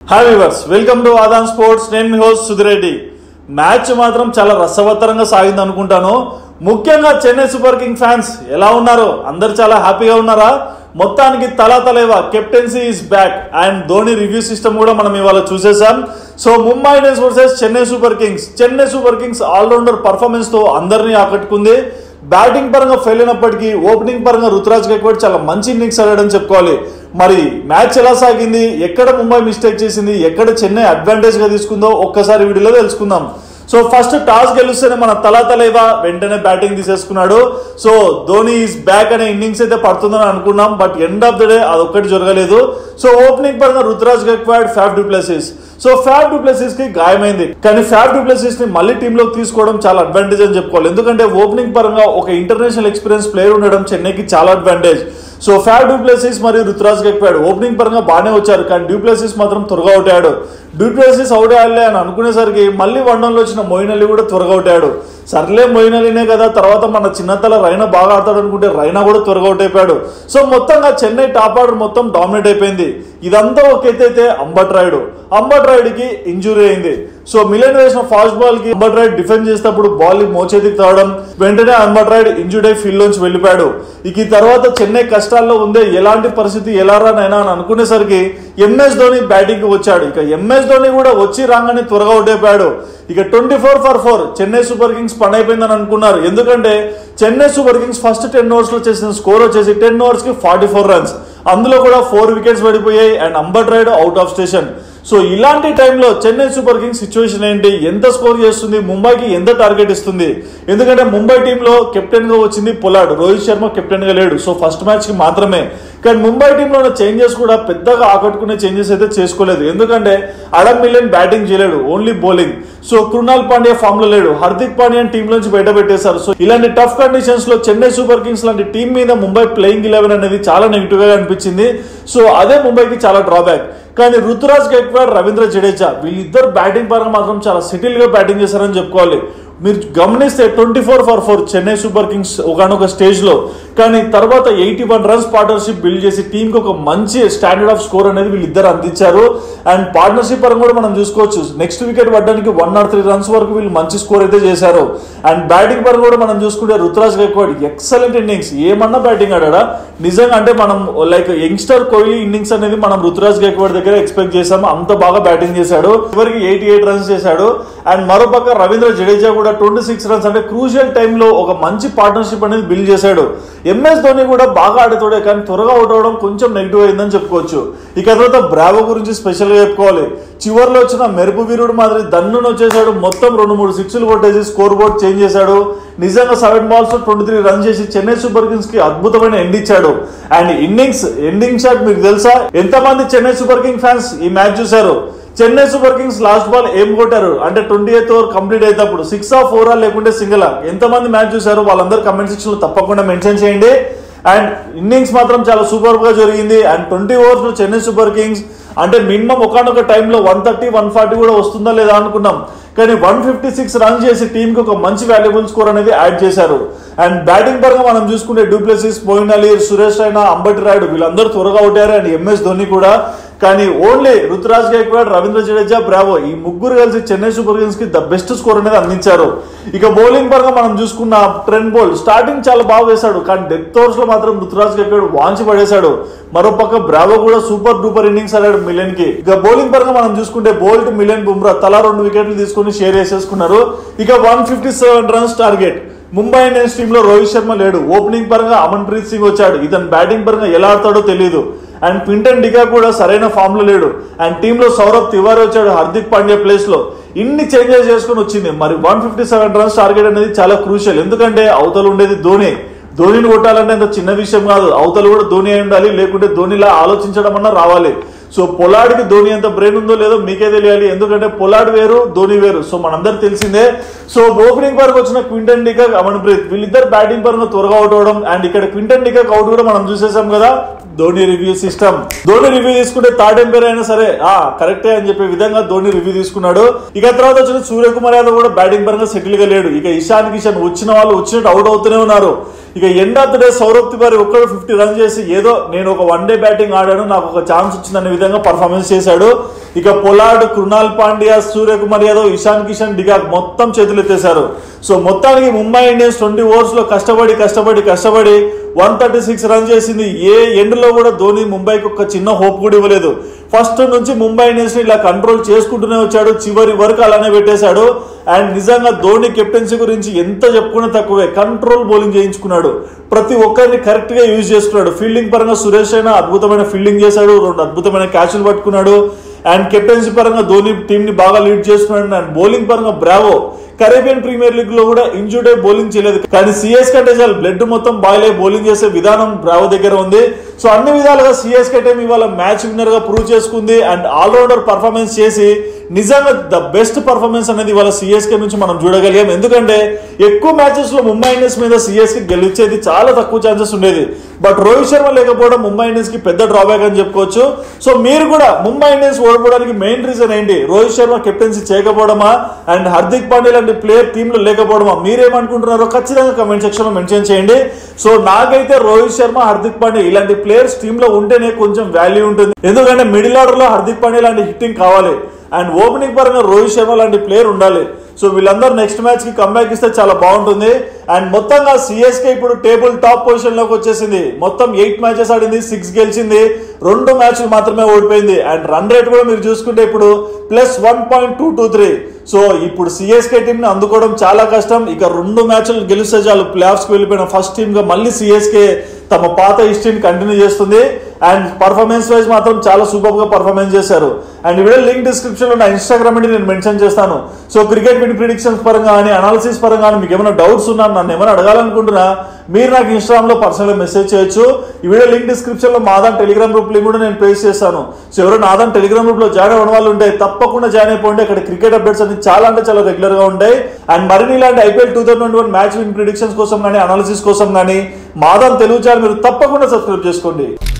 hi viewers welcome to ఆదాన్ sports నేను మీ హోస్ట్ సుధిరెడ్డి మ్యాచ్ మాత్రం చాలా రసవత్తరంగా సాగింది అనుకుంటాను ముఖ్యంగా చెన్నై సూపర్ కింగ్ ఫ్యాన్స్ ఎలా ఉన్నారు అందరు చాలా హ్యాపీగా ఉన్నారా మొత్తానికి Thala Thalaiva captaincy is back and Dhoni review system కూడా మనం ఇవాళ చూసేసాం so Mumbai Indians versus Chennai super kings Chennai super kings all rounder performance తో అందరినీ ఆకట్టుకుంది బ్యాటింగ్ పరంగా ఫెయిల్ అయినప్పటికీ ఓపెనింగ్ పరంగా రుతురాజ్ గైక్వాడ్ చాలా మంచి ఇన్నింగ్స్ ఆడాడని చెప్పుకోవాలి మరి మ్యాచ్ ఎలా సాగింది ఎక్కడ ముంబై మిస్టేక్ చేసింది ఎక్కడ చెన్నై అడ్వాంటేజ్ గా తీసుకుందో ఒక్కసారి వీడియోలో తెలుసుకుందాం సో ఫస్ట్ టాస్ గెలుస్తేనే మన తలా తలేవా వెంటనే బ్యాటింగ్ తీసేసుకున్నాడు సో ధోని ఈస్ బ్యాక్ అనే ఇన్నింగ్స్ అయితే పడుతుందని అనుకున్నాం but end of the day అదొక్కటి జరగలేదు సో ఓపెనింగ్ పరంగా Ruturaj Gaikwad Faf du Plessis so Faf du Plessis కి గాయమైంది కానీ ఫ్యాబ్ డూప్లెసిస్ ని మళ్ళీ టీంలోకి తీసుకోవడం చాలా అడ్వాంటేజ్ అని చెప్పుకోవాలి ఎందుకంటే ఓపెనింగ్ పరంగా ఒక ఇంటర్నేషనల్ ఎక్స్పీరియన్స్ ప్లేయర్ ఉండడం చెన్నైకి చాలా అడ్వాంటేజ్ సో ఫ్యాబ్ డూప్లెసిస్ మరియు రుతురాజ్ గెక్వాడ్ ఓపెనింగ్ పరంగా బాగానే వచ్చారు కానీ డూప్లెసిస్ మాత్రం త్వరగా అవుట్ అయ్యాడు డూప్లెసిస్ అవుట్ అయ్యాలి అని అనుకునేసరికి మళ్ళీ వన్ లో వచ్చిన మొయిన్ అలీ కూడా త్వరగా అవుట్ అయ్యాడు సర్లే మొయిన్ అలీనే కదా తర్వాత మన చిన్నతల రైనా బాగా ఆడతాడు అనుకుంటే రైనా కూడా త్వరగా అవుట్ అయిపోయాడు సో మొత్తంగా చెన్నై టాప్ ఆర్డర్ మొత్తం డామినేట్ అయిపోయింది ఇదంతా ఒక ఎత్తు అయితే అంబట్ రాయుడు అంబట్ రాయుడికి ఇంజురీ అయింది సో మిలన్ వేసిన ఫాస్ట్ బాల్ కి అంబట్ రాయుడు డిఫెండ్ చేసేటప్పుడు బాల్ మోచేతికి తావడం వెంటనే అంబట్ రాయుడు ఇంజుర్డ్ అయి ఫీల్డ్ నుంచి వెళ్ళిపోయాడు ఇక ఈ తర్వాత చెన్నై కష్టాల్లో ఉందే ఎలాంటి పరిస్థితి ఎలా రానైనా అని అనుకునేసరికి ఎంఎస్ ధోని బ్యాటింగ్ కి వచ్చాడు ఇక ఎంఎస్ ధోని కూడా వచ్చి రాగానే త్వరగా అవుట్ అయిపోయాడు ఇక twenty four for four Chennai super kings పని అయిపోయిందని అనుకున్నారు ఎందుకంటే Chennai super kings first ten overs లో చేసిన స్కోర్ వచ్చేసి టెన్ ఓవర్స్ కి ఫార్టీ ఫోర్ రన్స్ అందులో కూడా ఫోర్ వికెట్స్ పడిపోయాయి అండ్ అంబట్ రైడ్ అవుట్ ఆఫ్ స్టేషన్ సో ఇలాంటి టైంలో చెన్నై సూపర్ కింగ్స్ సిచ్యువేషన్ ఏంటి ఎంత స్కోర్ చేస్తుంది ముంబైకి ఎంత టార్గెట్ ఇస్తుంది ఎందుకంటే ముంబై టీంలో కెప్టెన్ గా వచ్చింది పొలాడ్ రోహిత్ శర్మ కెప్టెన్ గా లేడు సో ఫస్ట్ మ్యాచ్ కి మాత్రమే కానీ ముంబై టీంలో ఉన్న చేంజెస్ కూడా పెద్దగా ఆకట్టుకునే చేంజెస్ అయితే చేసుకోలేదు ఎందుకంటే అడమ్ మిలియన్ బ్యాటింగ్ చేయలేడు only bowling so Krunal Pandya form లో లేడు హార్దిక్ పాండ్యా టీం నుంచి బయట పెట్టేశారు సో ఇలాంటి టఫ్ కండిషన్స్ లో చెన్నై సూపర్ కింగ్స్ లాంటి టీం మీద ముంబై ప్లేయింగ్ ఇలెవెన్ అనేది చాలా నెగిటివ్ గా అనిపించింది సో అదే ముంబైకి చాలా డ్రాబ్యాక్ కానీ రుతురాజ్ గైక్వాడ్ రవీంద్ర జడేజా వీళ్ళిద్దరు బ్యాటింగ్ పరంగా మాత్రం చాలా సెటిల్ గా బ్యాటింగ్ చేశారని చెప్పుకోవాలి మీరు గమనిస్తే twenty four for four Chennai super kings ఒకనొక స్టేజ్ లో కానీ తర్వాత eighty one runs partnership build చేసి టీమ్ కి ఒక మంచి స్టాండర్డ్ ఆఫ్ స్కోర్ అనేది వీళ్ళిద్దరు అందించారు అండ్ పార్ట్నర్షిప్ పరంగా కూడా మనం చూసుకోవచ్చు నెక్స్ట్ వికెట్ పడడానికి వన్ నాట్ త్రీ రన్స్ వరకు వీళ్ళు మంచి స్కోర్ అయితే చేశారు అండ్ బ్యాటింగ్ పరంగా కూడా మనం చూసుకుంటే రుతురాజ్ గైక్వాడ్ ఎక్సలెంట్ ఇన్నింగ్స్ ఏమన్నా బ్యాటింగ్ ఆడా నిజంగా అంటే మనం లైక్ యంగ్స్టర్ కోహ్లీ ఇన్నింగ్స్ అనేది మనం రుతురాజ్ గైక్వాడ్ దగ్గర ఎక్స్పెక్ట్ చేసాము అంత బాగా బ్యాటింగ్ చేశాడు చివరికి ఎయిటీ ఎయిట్ రన్స్ చేశాడు అండ్ మరోపక్క రవీంద్ర జడేజా కూడా ట్వంటీ సిక్స్ రన్స్ అంటే క్రూషియల్ టైంలో ఒక మంచి పార్ట్నర్షిప్ అనేది బిల్డ్ చేశాడు ఎంఎస్ ధోని కూడా బాగా ఆడుతాడే కానీ త్వరగా అవుట్ అవడం కొంచెం నెగిటివ్ అయిందని చెప్పుకోవచ్చు ఇక తర్వాత బ్రావో గురించి స్పెషల్ గా చెప్పుకోవాలి చివరిలో వచ్చిన మెరుపు వీరుడు మాదిరి దన్నును వచ్చేసాడు మొత్తం రెండు మూడు సిక్స్లు కొట్టేసి స్కోర్ బోర్డ్ చేంజ్ చేశాడు నిజంగా seven balls twenty three run చేసి చెన్నై సూపర్ కింగ్స్ కి అద్భుతమైన ఎండ్ ఇచ్చాడు అండ్ ఇన్నింగ్స్ ఎండింగ్ షాట్ మీకు తెలుసా ఎంతమంది చెన్నై సూపర్ కింగ్ ఫ్యాన్స్ ఈ మ్యాచ్ చూశారు Chennai super kings last ball ఏం కొట్టారు అంటే ట్వంటీ ఎయిత్ ఓవర్ కంప్లీట్ అయ్యేటప్పుడు సిక్స్ ఆ ఫోర్ ఆ లేకుంటే సింగిల్ ఆ ఎంతమంది మ్యాచ్ చూసారో వాళ్ళందరూ కమెంట్ సెక్షన్ లో తప్పకుండా మెన్షన్ చేయండి అండ్ ఇన్నింగ్స్ మాత్రం చాలా సూపర్ గా జరిగింది అండ్ ట్వంటీ ఓవర్స్ లో చెన్నై సూపర్ కింగ్స్ అంటే మినిమం ఒకనొక టైంలో వన్ థర్టీ వన్ ఫార్టీ కూడా వస్తుందా లేదా అనుకున్నాం కానీ వన్ ఫిఫ్టీ సిక్స్ రన్ చేసి టీమ్ కి ఒక మంచి వాల్యుబుల్ స్కోర్ అనేది యాడ్ చేశారు అండ్ బ్యాటింగ్ పరంగా మనం చూసుకుంటే du Plessis Moeen Ali Suresh Raina Ambati Rayudu వీళ్ళందరూ త్వరగా అవుతారు అండ్ ఎంఎస్ ధోని కూడా కానీ ఓన్లీ రుతురాజ్ గైక్వాడ్ రవీంద్ర జడేజా బ్రావో ఈ ముగ్గురు కలిసి చెన్నై సూపర్ కింగ్స్ కి ద బెస్ట్ స్కోర్ అనేది అందించారు ఇక బౌలింగ్ పరంగా మనం చూసుకున్న ట్రెండ్ బౌల్ స్టార్టింగ్ చాలా బాగా వేశాడు కానీ డెత్ ఓవర్స్ లో మాత్రం రుతురాజ్ గైక్వాడ్ వాంచి పడేశాడు మరోపక్క బ్రావో కూడా సూపర్ డూపర్ ఇన్నింగ్స్ ఆడాడు మిలియన్ కి ఇక బౌలింగ్ పరంగా మనం చూసుకుంటే బోల్ట్ మిలియన్ బుమ్రా తలా రెండు వికెట్లు తీసుకుని షేర్ చేసేసుకున్నారు ఇక one fifty seven runs target Mumbai Indians team లో రోహిత్ శర్మ లేడు ఓపెనింగ్ పరంగా అమన్ ప్రీత్ సింగ్ వచ్చాడు ఇతను బ్యాటింగ్ పరంగా ఎలా ఆడతాడో తెలియదు అండ్ క్వింటన్ డికా కూడా సరైన ఫామ్ లో లేడు అండ్ టీమ్ లో సౌరభ్ తివారీ వచ్చాడు హార్దిక్ పాండ్యా ప్లేస్ లో ఇన్ని చేంజెస్ చేసుకుని వచ్చింది మరి one fifty seven runs target అనేది చాలా క్రూషియల్ ఎందుకంటే అవతల ఉండేది ధోని ధోనిని కొట్టాలంటే అంత చిన్న విషయం కాదు అవతల కూడా ధోని అయి ఉండాలి లేకుంటే ధోనిలా ఆలోచించడం అన్నా రావాలి సో పొలాడికి ధోని ఎంత బ్రెయిన్ ఉందో లేదో మీకే తెలియాలి ఎందుకంటే పొలాడ్ వేరు ధోని వేరు సో మనందరు తెలిసిందే సో ఓపెనింగ్ వరకు వచ్చిన క్వింటన్ డికక్ అమన్ప్రీత్ వీళ్ళిద్దరు బ్యాటింగ్ పరంగా త్వరగా అవుట్ అవడం అండ్ ఇక్కడ క్వింటన్ డికక్ అవుట్ కూడా మనం చూసేసాం కదా Dhoni review system Dhoni review తీసుకుంటే థర్డ్ ఎంపైర్ అయినా సరే ఆ కరెక్టే అని చెప్పే విధంగా ధోని రివ్యూ తీసుకున్నాడు ఇక తర్వాత వచ్చిన సూర్యకుమార్ యాదవ్ కూడా బ్యాటింగ్ పరంగా సెటిల్ గా లేడు ఇక ఇషాన్ కిషన్ వచ్చిన వాళ్ళు వచ్చినట్టు అవుట్ అవుతూనే ఉన్నారు ఇక end of the day Saurabh Tiwary ఒక్కడు ఫిఫ్టీ రన్ చేసి ఏదో నేను ఒక వన్ డే బ్యాటింగ్ ఆడాను నాకు ఒక ఛాన్స్ వచ్చిందనే విధంగా పర్ఫార్మెన్స్ చేశాడు ఇక పొలాడ్ కృణాల్ పాండ్యా సూర్యకుమార్ యాదవ్ ఇషాన్ కిషన్ డిగాక్ మొత్తం చేతులు ఎత్తేశారు సో మొత్తానికి ముంబై ఇండియన్స్ ట్వంటీ ఓవర్స్ లో కష్టపడి కష్టపడి కష్టపడి వన్ థర్టీ సిక్స్ రన్ చేసింది ఏ ఎండ్ లో కూడా ధోని ముంబైకి ఒక చిన్న హోప్ కూడా ఇవ్వలేదు ఫస్ట్ నుంచి ముంబై ఇండియన్స్ ని ఇలా కంట్రోల్ చేసుకుంటూనే వచ్చాడు చివరి వరకు అలానే పెట్టేశాడు అండ్ నిజంగా ధోని కెప్టెన్సీ గురించి ఎంత చెప్పుకున్నా తక్కువే కంట్రోల్ బౌలింగ్ చేయించుకున్నాడు ప్రతి ఒక్కరిని కరెక్ట్ గా యూజ్ చేసుకున్నాడు ఫీల్డింగ్ పరంగా సురేష్ అయినా అద్భుతమైన ఫీల్డింగ్ చేశాడు రెండు అద్భుతమైన క్యాచ్లు పట్టుకున్నాడు అండ్ కెప్టెన్సీ పరంగా ధోని టీం ని బాగా లీడ్ చేస్తున్నాడు అండ్ బౌలింగ్ పరంగా బ్రావో కరేబియన్ ప్రీమియర్ లీగ్ లో కూడా ఇంజూర్డ్ అయి బౌలింగ్ చేయలేదు కానీ సిఎస్ కంటే చాలు బ్లడ్ మొత్తం బాయిల్ అయి బౌలింగ్ చేసే విధానం బ్రావో దగ్గర ఉంది సో అన్ని విధాలుగా సిఎస్కే టీం ఇవాళ మ్యాచ్ విన్నర్ గా ప్రూవ్ చేసుకుంది అండ్ ఆల్రౌండర్ పర్ఫార్మెన్స్ చేసి నిజంగా ద బెస్ట్ పర్ఫార్మెన్స్ అనేది ఇవాళ సిఎస్కే నుంచి మనం చూడగలిగాం ఎందుకంటే ఎక్కువ మ్యాచెస్ లో ముంబై ఇండియన్స్ మీద సిఎస్కే గెలిచేది చాలా తక్కువ ఛాన్సెస్ ఉండేది బట్ రోహిత్ శర్మ లేకపోవడం ముంబై ఇండియన్స్ కి పెద్ద డ్రాబ్యాక్ అని చెప్పుకోవచ్చు సో మీరు కూడా ముంబై ఇండియన్స్ ఓడిపోవడానికి మెయిన్ రీజన్ ఏంటి రోహిత్ శర్మ కెప్టెన్సీ చేయకపోవడమా అండ్ హార్దిక్ పాండే లాంటి ప్లేయర్ టీమ్ లో లేకపోవడమా మీరేమనుకుంటున్నారో ఖచ్చితంగా కమెంట్ సెక్షన్ లో మెన్షన్ చేయండి సో నాకైతే రోహిత్ శర్మ హార్దిక్ పాండే ఇలాంటి ప్లేయర్స్ టీమ్ లో ఉంటేనే కొంచెం వాల్యూ ఉంటుంది ఎందుకంటే మిడిల్ ఆర్డర్ లో హార్దిక్ పాండే లాంటి హిట్టింగ్ కావాలి అండ్ ఓపెనింగ్ పరంగా రోహిత్ శర్మ లాంటి ప్లేయర్ ఉండాలి సో వీళ్ళందరూ నెక్స్ట్ మ్యాచ్ కి కంబ్యాక్ ఇస్తే చాలా బాగుంటుంది అండ్ మొత్తంగా సిఎస్కే ఇప్పుడు టేబుల్ టాప్ పొజిషన్ లోకి వచ్చేసింది మొత్తం ఎయిట్ మ్యాచెస్ ఆడింది సిక్స్ గెలిచింది రెండు మ్యాచ్లు మాత్రమే ఓడిపోయింది అండ్ రన్ రేట్ కూడా మీరు చూసుకుంటే ఇప్పుడు plus one point two two three so ఇప్పుడు సిఎస్కే టీం ని అందుకోవడం చాలా కష్టం ఇక రెండు మ్యాచ్లు గెలిస్తే చాలు ప్లే ఆఫ్స్ కి వెళ్ళిపోయిన ఫస్ట్ టీమ్ గా మళ్ళీ సిఎస్కే తమ పాత హిస్టరీని కంటిన్యూ చేస్తుంది అండ్ పర్ఫార్మెన్స్ వైజ్ మాత్రం చాలా సూపర్ గా పర్ఫార్మెన్స్ చేశారు అండ్ వీడియో లింక్ డిస్క్రిప్షన్ లో నా ఇన్స్టాగ్రామ్ ఐడి నేను మెన్షన్ చేస్తాను సో క్రికెట్ విన్ ప్రిడిక్షన్స్ పరంగా కానీ అనాలిసిస్ పరంగా కానీ మీకు ఏమైనా డౌట్స్ ఉన్నా నన్ను ఏమైనా అడగాలనుకుంటున్నా మీరు నాకు ఇన్స్టాగ్రామ్ లో పర్సనల్ గా మెసేజ్ చేయొచ్చు ఈ వీడియో లింక్ డిస్క్రిప్షన్ లో మాదాన్ టెలిగ్రామ్ గ్రూప్ లింక్ కూడా నేను పేస్ట్ చేస్తాను సో ఎవరైనా ఆదాన్ టెలిగ్రామ్ గ్రూప్ లో జాయిన్ అవ్వడం వాళ్ళు ఉంటే తప్పకుండా జాయిన్ అయిపోండి అక్కడ క్రికెట్ అప్డేట్స్ అన్ని చాలా అంటే చాలా రెగ్యులర్ గా ఉంటాయి అండ్ మరిన్ని ఇలాంటి IPL two thousand twenty one match win predictions కోసం కానీ అనాలిసిస్ కోసం కానీ మాదాన్ తెలుగు ఛానల్ మీరు తప్పకుండా సబ్స్క్రైబ్ చేసుకోండి